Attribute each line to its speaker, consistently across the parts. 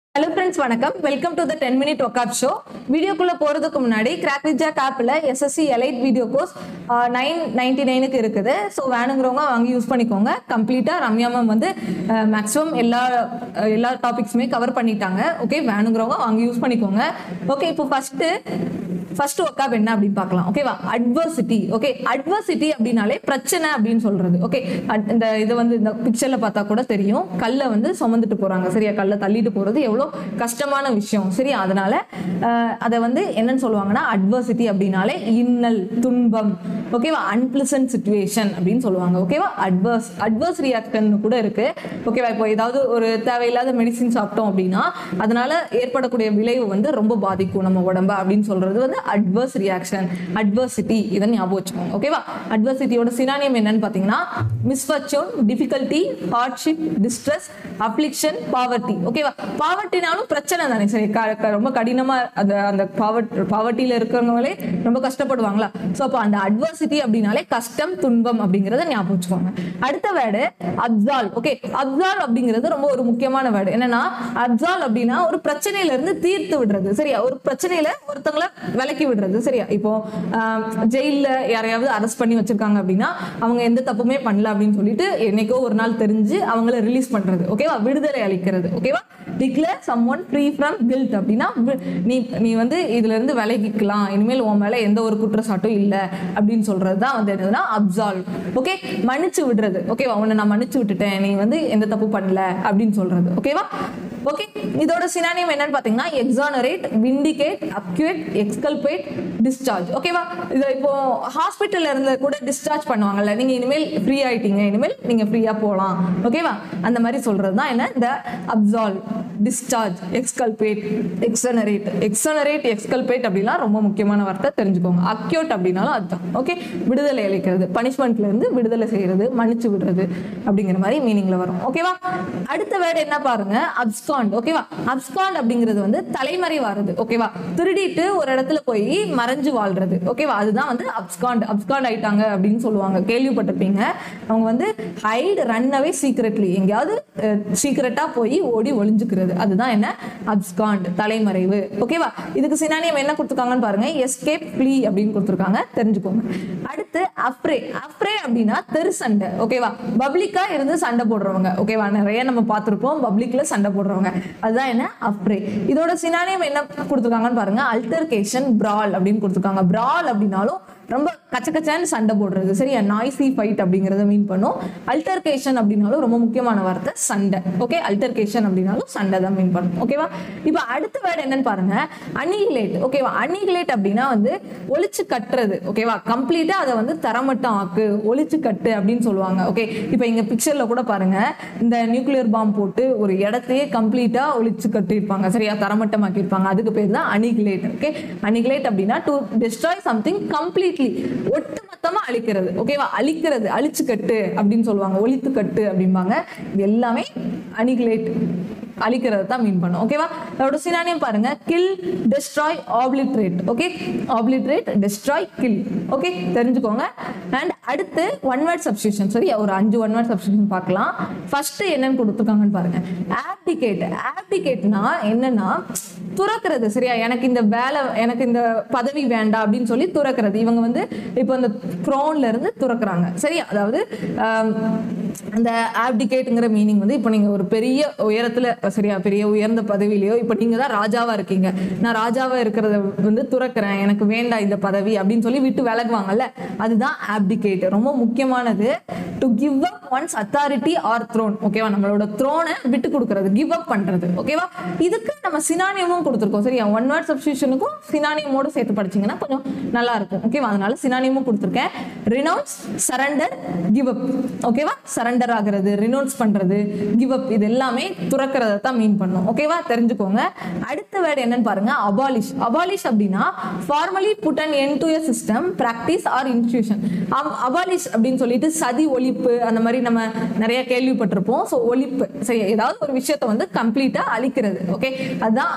Speaker 1: hello friends வணக்கம் welcome to the ten minute work up show வீடியோக்குள்ள போறதுக்கு முன்னாடி கிராக் வித் ஜாக் ஆப்பில் SSC elite video course nine ninety நைனுக்கு இருக்குது ஸோ வேணுங்கிறவங்க வாங்கி யூஸ் பண்ணிக்கோங்க கம்ப்ளீட்டாக ரம்யா மேம் வந்து மேக்ஸிமம் எல்லா அஹ், எல்லா டாபிக்ஸுமே கவர் பண்ணிட்டாங்க ஓகே வேணுங்கிறவங்க வாங்கி யூஸ் பண்ணிக்கோங்க ஓகே இப்போ ஃபர்ஸ்ட் ஃபர்ஸ்ட் ஒர்க் அப் என்ன அப்படின்னு பார்க்கலாம் ஓகேவா அட்வர்சிட்டி ஓகே அட்வர்சிட்டி அப்படின்னாலே பிரச்சனை அப்படின்னு சொல்றது ஓகே இந்த இது வந்து இந்த பிக்சர்ல பார்த்தா கூட தெரியும் கல்லை வந்து சுமந்துட்டு போறாங்க சரியா கல்லை தள்ளிட்டு போறது எவ்வளோ கஷ்டமான விஷயம் சரியா அதனால அஹ், அதை வந்து என்னன்னு சொல்லுவாங்கன்னா அட்வர்சிட்டி அப்படின்னாலே இன்னல் துன்பம் ஓகேவா அன்பிளசன்ட் சுச்சுவேஷன் அப்படின்னு சொல்லுவாங்க ஓகேவா அட்வர்ஸ் அட்வர்ஸ் ரியாக்ஷன் கூட இருக்கு ஓகேவா இப்போ ஏதாவது ஒரு தேவையில்லாத மெடிசின் சாப்பிட்டோம் அப்படின்னா அதனால ஏற்படக்கூடிய விளைவு வந்து ரொம்ப பாதிக்கும் நம்ம உடம்ப அப்படின்னு சொல்றது வந்து அட்வர்ஸ் ரியாக்ஷன் அட்வர்சிட்டி இதை ஞாபகம் வச்சுக்கோங்க ஓகேவா அட்வர்சிட்டியோட சினானியம் என்னன்னு பார்த்தீங்கன்னா misfortune difficulty hardship distress affliction poverty ஓகேவா பாவர்ட்டினாலும் பிரச்சனை தானே சரி க- க- ரொம்ப கடினமா அந்த அந்த பாவர்ட் பாவர்ட்டியில இருக்கிறவங்களே ரொம்ப கஷ்டப்படுவாங்களா ஸோ அப்போ அந்த அட்வர்சிட்டி அப்படின்னாலே கஷ்டம் துன்பம் அப்படிங்கறத ஞாபகம் வச்சுக்கோங்க அடுத்த வேர்டு அப்சால் ஓகே அப்சால் அப்படிங்கிறது ரொம்ப ஒரு முக்கியமான வேர்டு என்னன்னா அப்சால் அப்படின்னா ஒரு பிரச்சனையில இருந்து தீர்த்து விடுறது சரியா ஒரு பிரச்சனையில ஒருத்தங்கள விலக்கி விடுறது சரியா இப்போ ஆஹ், ஜெயில்ல யாரையாவது அரெஸ்ட் பண்ணி வச்சிருக்காங்க அப்படின்னா அவங்க எந்த தப்புமே பண்ணல அப்படின்னு சொல்லிட்டு என்னைக்கோ ஒரு நாள் தெரிஞ்சு அவங்கள ரிலீஸ் பண்றது ஓகேவா விடுதலை அளிக்கிறது ஓகேவா declare someone free from guilt அப்படின்னா வி- நீ நீ வந்து இதுல இருந்து விலகிக்கலாம் இனிமேல் உன் மேல எந்த ஒரு குற்றச்சாட்டும் இல்ல அப்படின்னு சொல்றது தான் வந்து என்னதுன்னா அப்சால்வ் ஓகே மன்னிச்சு விடுறது ஓகேவா உன்னை நான் மன்னிச்சு விட்டுட்டேன் நீ வந்து எந்த தப்பு பண்ணல அப்படின்னு சொல்றது ஓகேவா ஓகே இதோட சினானியம் என்னன்னு பாத்தீங்கன்னா exonerate vindicate acquit exculpate discharge ஓகேவா இது இப்போ ஹாஸ்பிட்டல்ல இருந்து கூட டிஸ்சார்ஜ் பண்ணுவாங்கல்ல நீங்க இனிமேல் ஃப்ரீ ஆயிட்டீங்க இனிமேல் நீங்க ஃப்ரீயா போகலாம் ஓகேவா அந்த மாதிரி சொல்றது தான் என்ன இந்த அப்சால்வ் டிஸ்சார்ஜ் எக்ஸ்கல்பேட் எக்ஸனரேட் எக்ஸனரேட் எக்ஸ்கல்பேட் அப்படின்னா ரொம்ப முக்கியமான வார்த்தை தெரிஞ்சுக்கோங்க அக்யூட் அப்படின்னாலும் அதுதான் ஓகே விடுதலை அளிக்கிறது பனிஷ்மெண்ட்ல இருந்து விடுதலை செய்யறது மன்னிச்சு விடுறது அப்படிங்கிற மாதிரி மீனிங்ல வரும் ஓகேவா அடுத்த வேர்டு என்ன பாருங்க அப்ஸ்காண்ட் ஓகேவா அப்ஸ்காண்ட் அப்படிங்கிறது வந்து தலைமறை வாருது ஓகேவா திருடிட்டு ஒரு இடத்துல போய் மறைஞ்சு வாழ்றது ஓகேவா அதுதான் வந்து அப்ஸ்காண்ட் அப்ஸ்காண்ட் ஆயிட்டாங்க அப்படின்னு சொல்லுவாங்க கேள்விப்பட்டிருப்பீங்க அவங்க வந்து ஹைட் ரன் அவே சீக்ரெட்லி எங்கேயாவது சீக்ரெட்டா போய் ஓடி ஒளிஞ்சுக்கிறது அதுதான் என்ன அப்ஸ்காண்ட் தலைமறைவு ஓகேவா இதுக்கு சினானியம் என்ன கொடுத்துருக்காங்கன்னு பாருங்க எஸ்கேப் ப்ளீ அப்படின்னு கொடுத்துருக்காங்க தெரிஞ்சுக்கோங்க அடுத்து அப்ரே அப்ரே அப்படின்னா தெரு சண்டை ஓகேவா பப்ளிக்கா இருந்து சண்டை போடுறவங்க ஓகேவா நிறைய நம்ம பார்த்திருப்போம் பப்ளிக்ல சண்டை போடுறவங்க அதுதான் என்ன அப்ரே இதோட சினானியம் என்ன கொடுத்துருக்காங்கன்னு பாருங்க அல்டர்கேஷன் பிரால் அப்படின்னு கொடுத்துருக்காங்க பிரால் அப்படின்னாலும் ரொம்ப கச்சக்கச்சான்னு சண்டை போடுறது சரியா நாய்ஸி ஃபைட் அப்படிங்கறத மீன் பண்ணும் அல்டர்கேஷன் அப்படின்னாலும் ரொம்ப முக்கியமான வார்த்தை சண்டை ஓகே அல்டர்கேஷன் அப்படின்னாலும் சண்டை தான் மீன் பண்ணும் ஓகேவா இப்போ அடுத்த வேர்டு என்னன்னு பாருங்க அனிகிலேட் ஓகேவா அனிகிலேட் அப்படின்னா வந்து ஒளிச்சு கட்டுறது ஓகேவா கம்ப்ளீட்டா அதை வந்து தரமட்டம் ஆக்கு ஒளிச்சு கட்டு அப்படின்னு சொல்லுவாங்க ஓகே இப்போ இங்க பிக்சர்ல கூட பாருங்க இந்த நியூக்ளியர் பாம் போட்டு ஒரு இடத்தையே கம்ப்ளீட்டா ஒளிச்சு கட்டியிருப்பாங்க சரியா தரமட்டமாக்கியிருப்பாங்க அதுக்கு பேர் தான் அனிகிலேட் ஓகே அனிகிலேட் அப்படின்னா டு டிஸ்ட்ராய் சம்திங் கம்ப்ளீட்லி ஒட்டு மொத்தமா அழிக்கிறது ஓகேவா அழிக்கிறது அழிச்சு கட்டு அப்படின்னு சொல்லுவாங்க ஒழித்து கட்டு அப்படிம்பாங்க இது எல்லாமே அனிகிலேட் அழிக்கிறது தான் மீன் பண்ணும் ஓகேவா அதோட சினானியம் பாருங்க kill destroy obliterate okay obliterate destroy kill okay தெரிஞ்சுக்கோங்க அண்ட் அடுத்து ஒன் வேர்ட் சப்ஸ்டியூஷன் சரி ஒரு அஞ்சு ஒன் வேர்ட் சப்ஸ்டியூஷன் பார்க்கலாம் ஃபர்ஸ்ட் என்னன்னு கொடுத்துருக்காங்கன்னு பாருங்க ஆப்டிகேட் ஆப்டிகேட்னா என்னன்னா துறக்கிறது சரியா எனக்கு இந்த வேலை எனக்கு இந்த பதவி வேண்டாம் அப்படின்னு சொல்லி துறக்கிறது இவங்க வந்து இப்போ இந்த த்ரோன்ல இருந்து துறக்குறாங்க சரியா அதாவது ஆம், அந்த ஆப்டிகேட்டுங்கிற மீனிங் வந்து இப்போ நீங்க ஒரு பெரிய உயரத்துல சரியா பெரிய உயர்ந்த பதவியிலையோ இப்போ நீங்க தான் ராஜாவா இருக்கீங்க நான் ராஜாவா இருக்கிறத வந்து துறக்கிறேன் எனக்கு வேண்டாம் இந்த பதவி அப்படின்னு சொல்லி விட்டு விலகுவாங்கல்ல அதுதான் ஆப்டிகேட் ரொம்ப முக்கியமானது to give up one's authority or throne ஓகேவா நம்மளோட த்ரோனை விட்டு கொடுக்கறது கிவ் அப் பண்றது ஓகேவா இதுக்கு நம்ம சினானியமும் கொடுத்துருக்கோம் சரியா ஒன் வேர்ட் சப்ஸ்டியூஷனுக்கும் சினானியமோட சேர்த்து படிச்சீங்கன்னா கொஞ்சம் நல்லா இருக்கும் ஓகேவா அதனால சினானியமும் கொடுத்துருக்கேன் ரினவுன்ஸ் சரண்டர் கிவ் அப் ஓகேவா சரண்டர் ஆகுறது ரினவுன்ஸ் பண்றது கிவ் அப் இது எல்லாமே துறக்கிறத தான் மீன் பண்ணும் ஓகேவா தெரிஞ்சுக்கோங்க அடுத்த வேர்டு என்னன்னு பாருங்க அபாலிஷ் அபாலிஷ் அப்படின்னா formally put an end to a system practice or institution abolish அப்படின்னு சொல்லிட்டு சதி ஒழிப்பு அந்த மாதிரி நம்ம நிறைய கேள்விப்பட்டிருப்போம் ஸோ ஒழிப்பு சரி ஏதாவது ஒரு விஷயத்தை வந்து கம்ப்ளீட்டா அழிக்கிறது ஓகே அதுதான்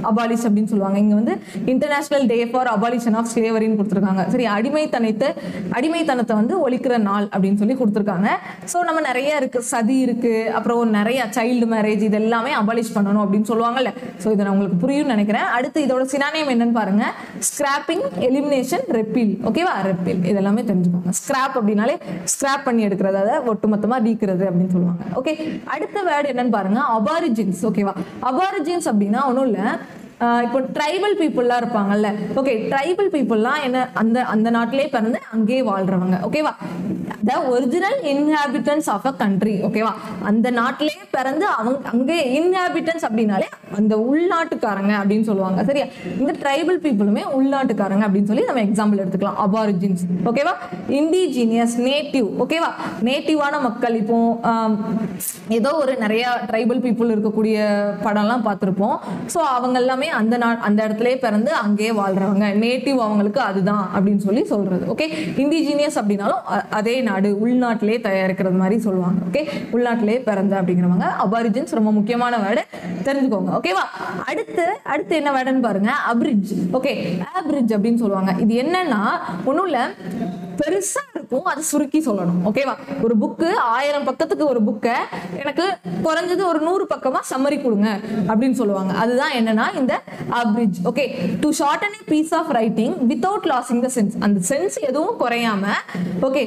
Speaker 1: அபாலிஷ் அப்படின்னு சொல்லுவாங்க இங்க வந்து international day for abolition of ஸ்லேவரின்னு கொடுத்துருக்காங்க சரி அடிமைத்தனத்தை அடிமைத்தனத்தை வந்து ஒழிக்கிற நாள் அப்படின்னு சொல்லி கொடுத்துருக்காங்க ஸோ நம்ம நிறைய இருக்கு சதி இருக்கு அப்புறம் நிறைய சைல்டு மேரேஜ் இது எல்லாமே அபாலிஷ் பண்ணணும் அப்படின்னு சொல்லுவாங்கல்ல ஸோ இது நான் உங்களுக்கு புரியும்னு நினைக்கிறேன் அடுத்து இதோட சினானியம் என்னன்னு பாருங்க ஸ்கிராப்பிங் எலிமினேஷன் ரெப்பீல் ஓகேவா ரெப்பீல் இதெல்லாமே தெரிஞ்சுக்கோங்க ஸ்கிராப் அப்படின்னாலே ஸ்கிராப் பண்ணி எடுக்கிறது அதை ஒட்டுமொத்தமா நீக்கிறது அப்படின்னு சொல்லுவாங்க ஓகே அடுத்த வேர்டு என்னன்னு பாருங்க அபாரிஜின்ஸ் ஓகேவா அபாரிஜின்ஸ் அப்படின்னா ஒன்றும் இல்லை ஆஹ் இப்போ ட்ரைபல் பீப்புளெலாம் இருப்பாங்கல்ல ஓகே ட்ரைபல் பீப்புளெலாம் என்ன அந்த அந்த நாட்டிலே பிறந்து அங்கேயே வாழ்றவங்க ஓகேவா the original inhabitants of a country ஓகேவா அந்த நாட்டிலே பிறந்து அவங்க அங்கே இன்ஹாபிட்டன்ஸ் அப்படின்னாலே அந்த உள்நாட்டுக்காரங்க அப்படின்னு சொல்லுவாங்க சரியா இந்த ட்ரைபல் பீப்புளுமே உள்நாட்டுக்காரங்க அப்படின்னு சொல்லி நம்ம எக்ஸாம்பிள் எடுத்துக்கலாம் அபாரிஜின்ஸ் ஓகேவா இண்டிஜீனியஸ் நேட்டிவ் ஓகேவா நேட்டிவான மக்கள் இப்போ ஆம், ஏதோ ஒரு நிறைய ட்ரைபல் பீப்புள் இருக்கக்கூடிய படம்லாம் பார்த்துருப்போம் ஸோ அவங்க எல்லாமே அந்த நா அந்த இடத்துலயே பிறந்து அங்கேயே வாழ்றவங்க நேட்டிவ் அவங்களுக்கு அதுதான் அப்படின்னு சொல்லி சொல்றது ஓகே இண்டிஜீனியஸ் அப்படின்னாலும் அ- அதே நாடு உள்நாட்டிலே தயாரிக்கிறது மாதிரி சொல்லுவாங்க ஓகே உள்நாட்டிலே பிறந்த அப்படிங்கிறவங்க அபாரிஜின்ஸ் ரொம்ப முக்கியமான வேர்டு தெரிஞ்சுக்கோங்க ஓகேவா அடுத்து அடுத்து என்ன வேர்டுன்னு பாருங்க அப்ரிட்ஜ் ஓகே அப்ரிட்ஜ் அப்படின்னு சொல்லுவாங்க இது என்னன்னா ஒன்றும் இல்லை பெருசா இருக்கும் அது சுருக்கி சொல்லணும் ஓகேவா ஒரு புக்கு ஆயிரம் பக்கத்துக்கு ஒரு புக்கை எனக்கு குறைஞ்சது ஒரு நூறு பக்கமா சம்மரி கொடுங்க அப்படின்னு சொல்லுவாங்க அதுதான் என்னன்னா இந்த abridge okay to shorten a piece of writing without losing the sense அந்த சென்ஸ் எதுவும் குறையாம ஓகே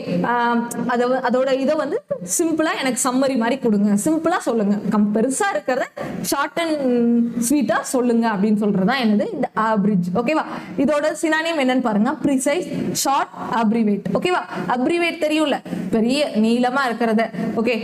Speaker 1: அதை அதோட இதை வந்து சிம்பிளா எனக்கு சம்மரி மாதிரி கொடுங்க சிம்பிளா சொல்லுங்க கம் பெருசா இருக்கிறத ஷார்ட் அண்ட் ஸ்வீட்டா சொல்லுங்க அப்படின்னு சொல்றதுதான் என்னது இந்த அப்ரிட்ஜ் ஓகேவா இதோட சினானியம் என்னன்னு பாருங்க ப்ரிசைஸ் ஷார்ட் அப்ரிவேட் ஓகேவா அப்ரிவேட் தெரியும்ல பெரிய நீளமா இருக்கிறத ஓகே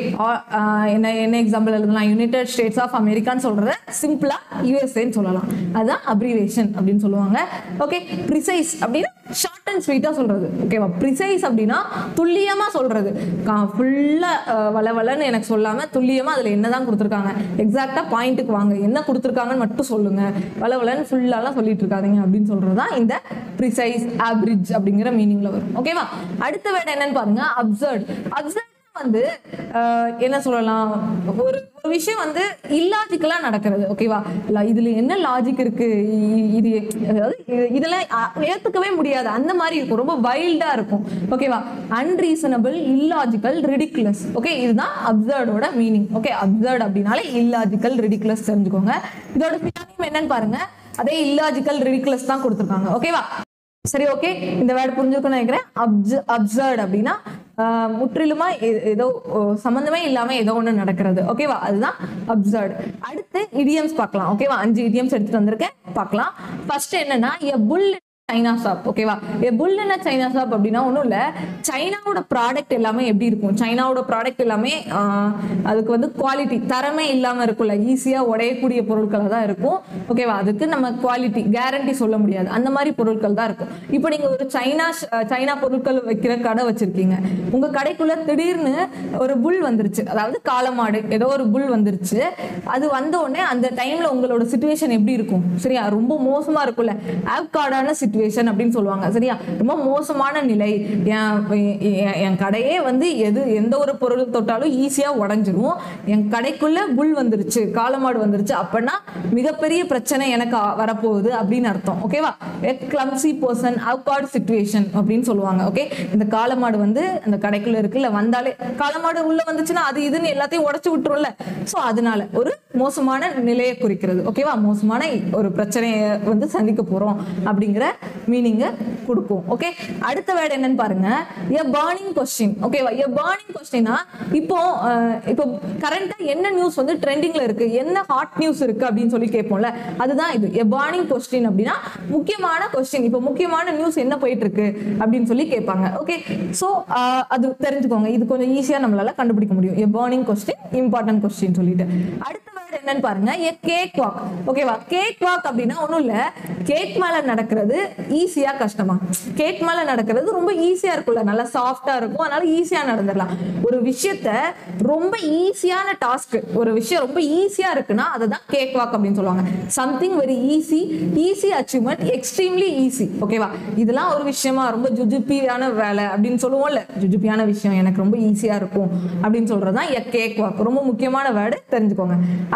Speaker 1: என்ன என்ன எக்ஸாம்பிள் எழுதலாம் யுனைடெட் ஸ்டேட்ஸ் ஆஃப் அமெரிக்கான்னு சொல்றத சிம்பிளா யூஎஸ்ஏன்னு சொல்லலாம் அதுதான் அப்ரிவேஷன் அப்படின்னு சொல்லுவாங்க ஓகே ப்ரிசைஸ் அப்படின்னா ஷார்ட் அண்ட் ஸ்வீட்டா சொல்றது ஓகேவா ப்ரிசைஸ் அப்படின்னா துல்லியமா சொல்றது ஃபுல்லா வளவலன்னு எனக்கு சொல்லாம துல்லியமா அதுல என்னதான் கொடுத்துருக்காங்க எக்ஸாக்டா பாயிண்ட்டுக்கு வாங்க என்ன கொடுத்துருக்காங்கன்னு மட்டும் சொல்லுங்க வளவலன்னு ஃபுல்லாலாம் சொல்லிட்டு இருக்காதீங்க அப்படின்னு சொல்றதுதான் இந்த ப்ரிசைஸ் ஆப்ரிட்ஜ் அப்படிங்கிற மீனிங்ல வரும் ஓகேவா அடுத்த வேர்டு என்னன்னு பாருங்க அப்சர்ட் அப்சர்ட் வந்து அஹ், என்ன சொல்லலாம் ஒரு ஒரு விஷயம் வந்து இல்லாஜிக்கலா நடக்கிறது ஓகேவா இல்ல இதுல என்ன லாஜிக் இருக்கு இ- இது அதாவது இது- இதெல்லாம் அ- ஏத்துக்கவே முடியாது அந்த மாதிரி இருக்கும் ரொம்ப வைல்டா இருக்கும் ஓகேவா அன்ரீசனபிள் இல்லாஜிக்கல் ரிடிகுலஸ் ஓகே இதுதான் அப்சர்டோட மீனிங் ஓகே அப்சர்ட் அப்படின்னாலே இல்லாஜிக்கல் ரிடிகுலஸ் தெரிஞ்சுக்கோங்க இதோட சினானியம் என்னன்னு பாருங்க அதே இல்லாஜிக்கல் ரிடிகுலஸ் தான் கொடுத்துருக்காங்க ஓகேவா சரி ஓகே இந்த வேர்டு புரிஞ்சுக்கணும்னு நினைக்கிறேன் அப்ச அப்சர்ட் அப்படின்னா ஆஹ், முற்றிலுமா எ- ஏதோ ஓ, சம்பந்தமே இல்லாம ஏதோ ஒண்ணு நடக்கிறது ஓகேவா அதுதான் அப்சர்ட் அடுத்து இடியம்ஸ் பார்க்கலாம் ஓகேவா அஞ்சு இடியம்ஸ் எடுத்துட்டு வந்திருக்கேன் பார்க்கலாம் ஃபர்ஸ்ட் என்னன்னா எ புல் சைனா ஷாப் ஓகேவா எ புல்லுன்னா சைனா ஷாப் அப்படின்னா ஒன்றும் இல்லை சைனாவோட ப்ராடக்ட் எல்லாமே எப்படி இருக்கும் சைனாவோட ப்ராடக்ட் எல்லாமே ஆஹ், அதுக்கு வந்து குவாலிட்டி தரமே இல்லாமல் இருக்கும்ல ஈஸியாக உடையக்கூடிய பொருட்களாக தான் இருக்கும் ஓகேவா அதுக்கு நம்ம குவாலிட்டி கேரண்டி சொல்ல முடியாது அந்த மாதிரி பொருட்கள் தான் இருக்கும் இப்போ நீங்கள் ஒரு சைனா ஷ- சைனா பொருட்கள் வைக்கிற கடை வச்சிருக்கீங்க உங்கள் கடைக்குள்ள திடீர்னு ஒரு புல் வந்துருச்சு அதாவது காளமாடு ஏதோ ஒரு புல் வந்துருச்சு அது வந்த உடனே அந்த டைம்ல உங்களோட சுச்சுவேஷன் எப்படி இருக்கும் சரியா ரொம்ப மோசமா இருக்கும்ல ஆப்கார்டான சுச்சுவேஷன் அப்படின்னு சொல்லுவாங்க சரியா ரொம்ப மோசமான நிலை என் என்- என் கடையே வந்து எது எந்த ஒரு பொருள் தொட்டாலும் ஈஸியா உடஞ்சிரும் என் கடைக்குள்ள புல் வந்துருச்சு காளமாடு வந்துருச்சு அப்படின்னா மிகப்பெரிய பிரச்சனை எனக்கு அ- வரப்போகுது அப்படின்னு அர்த்தம் ஓகேவா கிளம்சி பர்சன் அவுகார்டு சுச்சுவேஷன் அப்படின்னு சொல்லுவாங்க ஓகே இந்த காளமாடு வந்து அந்த கடைக்குள்ள இருக்குல்ல வந்தாலே காளமாடு உள்ள வந்துச்சுன்னா அது இதுன்னு எல்லாத்தையும் உடைச்சு விட்டுரும்ல ஸோ அதனால ஒரு மோசமான நிலையை குறிக்கிறது ஓகேவா மோசமான ஒரு பிரச்சனையை வந்து சந்திக்க போறோம் அப்படிங்கிற மீனிங்கை கொடுக்கும் ஓகே அடுத்த வேர்டு என்னன்னு பாருங்க எ burning கொஸ்டின் ஓகேவா எ burning கொஸ்டினா இப்போ அஹ், இப்போ கரண்டா என்ன நியூஸ் வந்து ட்ரெண்டிங்ல இருக்கு என்ன ஹாட் நியூஸ் இருக்கு அப்படின்னு சொல்லி கேட்போம்ல அதுதான் இது எ burning கொஸ்டின் அப்படின்னா முக்கியமான கொஸ்டின் இப்போ முக்கியமான நியூஸ் என்ன போயிட்டு இருக்கு அப்படின்னு சொல்லி கேட்பாங்க ஓகே ஸோ அது தெரிஞ்சுக்கோங்க இது கொஞ்சம் ஈஸியா நம்மளால கண்டுபிடிக்க முடியும் a burning question important question சொல்லிட்டு அடுத்த வேர்டு என்னன்னு பாருங்க எ கேக் வாக் ஓகேவா கேக் வாக் அப்படின்னா ஒன்றும் இல்லை கேக் மேல நடக்கிறது ஈஸியா கஷ்டமா கேக் மேல நடக்கிறது ரொம்ப ஈஸியா இருக்கும்ல நல்லா சாஃப்டா இருக்கும் அதனால ஈஸியா நடந்துடலாம் ஒரு விஷயத்த ரொம்ப ஈஸியான டாஸ்க் ஒரு விஷயம் ரொம்ப ஈஸியா இருக்குன்னா அதை தான் கேக் வாக் அப்படின்னு சொல்லுவாங்க something very easy easy achievement extremely easy ஓகேவா இதெல்லாம் ஒரு விஷயமா ரொம்ப ஜுஜுப்பியான வேலை அப்படின்னு சொல்லுவோம்ல ஜுஜுப்பியான விஷயம் எனக்கு ரொம்ப ஈஸியா இருக்கும் அப்படின்னு சொல்றதுதான் எ கேக் வாக் ரொம்ப முக்கியமான வேர்டு தெரிஞ்சுக்கோங்க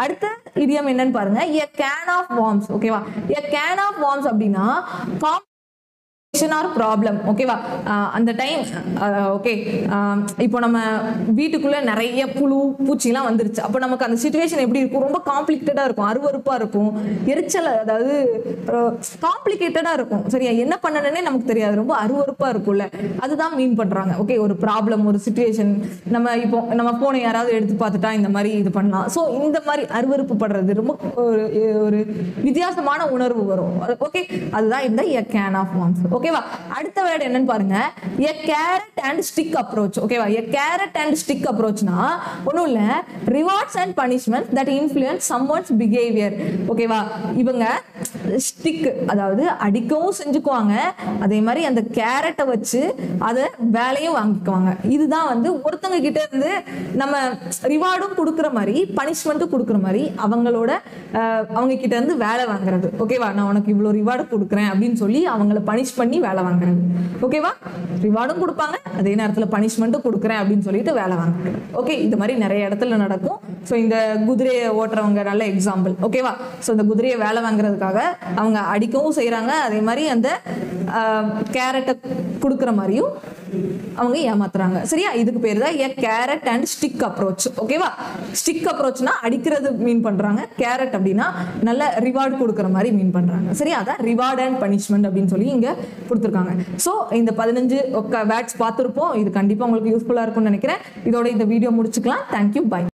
Speaker 1: அடுத்த இடியம் என்னன்னு பாருங்க எ கேன் ஆஃப் வார்ம்ஸ் ஓகேவா எ கேன் ஆஃப் வார்ம்ஸ் அப்படின்னா ஆர் ப்ராப்ளம் ஓகேவா அந்த டைம் ஓகே இப்போ நம்ம வீட்டுக்குள்ள நிறைய புழு பூச்சிலாம் வந்துருச்சு அப்போ நமக்கு அந்த சுச்சுவேஷன் எப்படி இருக்கும் ரொம்ப காம்ப்ளிகேட்டடாக இருக்கும் அருவருப்பாக இருக்கும் எரிச்சல் அதாவது காம்ப்ளிகேட்டடாக இருக்கும் சரியா என்ன பண்ணணுன்னே நமக்கு தெரியாது ரொம்ப அருவருப்பாக இருக்கும்ல அதுதான் மீன் பண்ணுறாங்க ஓகே ஒரு ப்ராப்ளம் ஒரு சுச்சுவேஷன் நம்ம இப்போ நம்ம ஃபோனை யாராவது எடுத்து பார்த்துட்டா இந்த மாதிரி இது பண்ணலாம் ஸோ இந்த மாதிரி அருவருப்பு படுறது ரொம்ப ஒரு ஒரு வித்தியாசமான உணர்வு வரும் ஓகே அதுதான் இந்த எ கேன் ஆஃப் வார்ம்ஸ் ஓகேவா அடுத்த வேர்டு என்னன்னு பாருங்க a carrot and stick approach ஓகேவா எ கேரட் அண்ட் ஸ்டிக் அப்ரோச்னா ஒன்றும் இல்லை rewards and punishment that influence someone's behaviour ஓகேவா இவங்க ஸ்டிக் அதாவது அடிக்கவும் செஞ்சுக்குவாங்க அதே மாதிரி அந்த கேரட்டை வச்சு அதை வேலையும் வாங்கிக்குவாங்க இதுதான் வந்து ஒருத்தவங்க கிட்ட இருந்து நம்ம ரிவார்டும் கொடுக்குற மாதிரி பனிஷ்மெண்ட்டும் கொடுக்குற மாதிரி அவங்களோட அஹ், அவங்க கிட்ட இருந்து வேலை வாங்குறது ஓகேவா நான் உனக்கு இவ்வளோ ரிவார்டு கொடுக்குறேன் அப்படின்னு சொல்லி அவங்கள பனிஷ் பண்ணி வேலை வாங்குறது ஓகேவா ரிவார்டும் கொடுப்பாங்க அதே நேரத்தில் பனிஷ்மெண்ட்டும் கொடுக்குறேன் அப்படின்னு சொல்லிட்டு வேலை வாங்குறது ஓகே இது மாதிரி நிறைய இடத்துல நடக்கும் ஸோ இந்த குதிரையை ஓட்டுறவங்க நல்ல எக்ஸாம்பிள் ஓகேவா ஸோ இந்த குதிரையை வேலை வாங்குறதுக்காக அவங்க அடிக்கவும் செய்கிறாங்க அதே மாதிரி அந்த கேரட்டை கொடுக்குற மாதிரியும் அவங்க ஏமாத்துறாங்க சரியா இதுக்கு பேர் தான் a carrot and stick approach ஓகேவா ஸ்டிக் அப்ரோச்னா அடிக்கிறது மீன் பண்றாங்க கேரட் அப்படின்னா நல்ல ரிவார்டு கொடுக்குற மாதிரி மீன் பண்றாங்க சரியா அதான் ரிவார்ட் அண்ட் பனிஷ்மெண்ட் அப்படின்னு சொல்லி இங்க கொடுத்துருக்காங்க ஸோ இந்த பதினஞ்சு வேர்ட்ஸ் பார்த்துருப்போம் இது கண்டிப்பா உங்களுக்கு யூஸ்ஃபுல்லா இருக்கும்னு நினைக்கிறேன் இதோட இந்த வீடியோ முடிச்சுக்கலாம் தேங்க்யூ பை